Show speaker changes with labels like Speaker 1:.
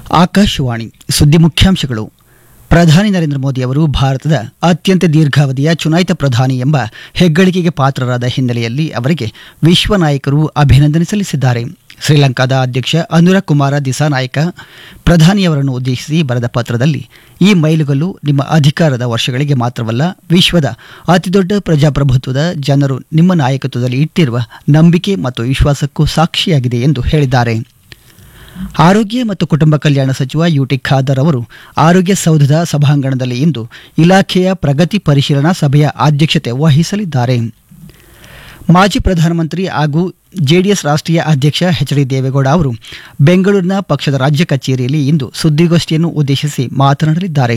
Speaker 1: ಆಕಾಶವಾಣಿ ಸುದ್ದಿ ಮುಖ್ಯಾಂಶಗಳು ಪ್ರಧಾನಿ ನರೇಂದ್ರ ಮೋದಿ ಅವರು ಭಾರತದ ಅತ್ಯಂತ ದೀರ್ಘಾವಧಿಯ ಚುನಾಯಿತ ಪ್ರಧಾನಿ ಎಂಬ ಹೆಗ್ಗಳಿಕೆಗೆ ಪಾತ್ರರಾದ ಹಿನ್ನೆಲೆಯಲ್ಲಿ ಅವರಿಗೆ ವಿಶ್ವ ನಾಯಕರು ಅಭಿನಂದನೆ ಸಲ್ಲಿಸಿದ್ದಾರೆ ಶ್ರೀಲಂಕಾದ ಅಧ್ಯಕ್ಷ ಅನುರ ಕುಮಾರ ದಿಸಾನಾಯಕ ಪ್ರಧಾನಿಯವರನ್ನು ಉದ್ದೇಶಿಸಿ ಬರೆದ ಪತ್ರದಲ್ಲಿ ಈ ಮೈಲುಗಲ್ಲು ನಿಮ್ಮ ಅಧಿಕಾರದ ವರ್ಷಗಳಿಗೆ ಮಾತ್ರವಲ್ಲ ವಿಶ್ವದ ಅತಿದೊಡ್ಡ ಪ್ರಜಾಪ್ರಭುತ್ವದ ಜನರು ನಿಮ್ಮ ನಾಯಕತ್ವದಲ್ಲಿ ಇಟ್ಟಿರುವ ನಂಬಿಕೆ ಮತ್ತು ವಿಶ್ವಾಸಕ್ಕೂ ಸಾಕ್ಷಿಯಾಗಿದೆ ಎಂದು ಹೇಳಿದ್ದಾರೆ ಆರೋಗ್ಯ ಮತ್ತು ಕುಟುಂಬ ಕಲ್ಯಾಣ ಸಚಿವ ಯುಟಿ ಖಾದರ್ ಅವರು ಆರೋಗ್ಯ ಸೌಧದ ಸಭಾಂಗಣದಲ್ಲಿ ಇಂದು ಇಲಾಖೆಯ ಪ್ರಗತಿ ಪರಿಶೀಲನಾ ಸಭೆಯ ಅಧ್ಯಕ್ಷತೆ ವಹಿಸಲಿದ್ದಾರೆ ಮಾಜಿ ಪ್ರಧಾನಮಂತ್ರಿ ಹಾಗೂ ಜೆಡಿಎಸ್ ರಾಷ್ಟ್ರೀಯ ಅಧ್ಯಕ್ಷ ಎಚ್ ಡಿ ದೇವೇಗೌಡ ಅವರು ಬೆಂಗಳೂರಿನ ಪಕ್ಷದ ರಾಜ್ಯ ಕಚೇರಿಯಲ್ಲಿ ಇಂದು ಸುದ್ದಿಗೋಷ್ಠಿಯನ್ನು ಉದ್ದೇಶಿಸಿ ಮಾತನಾಡಲಿದ್ದಾರೆ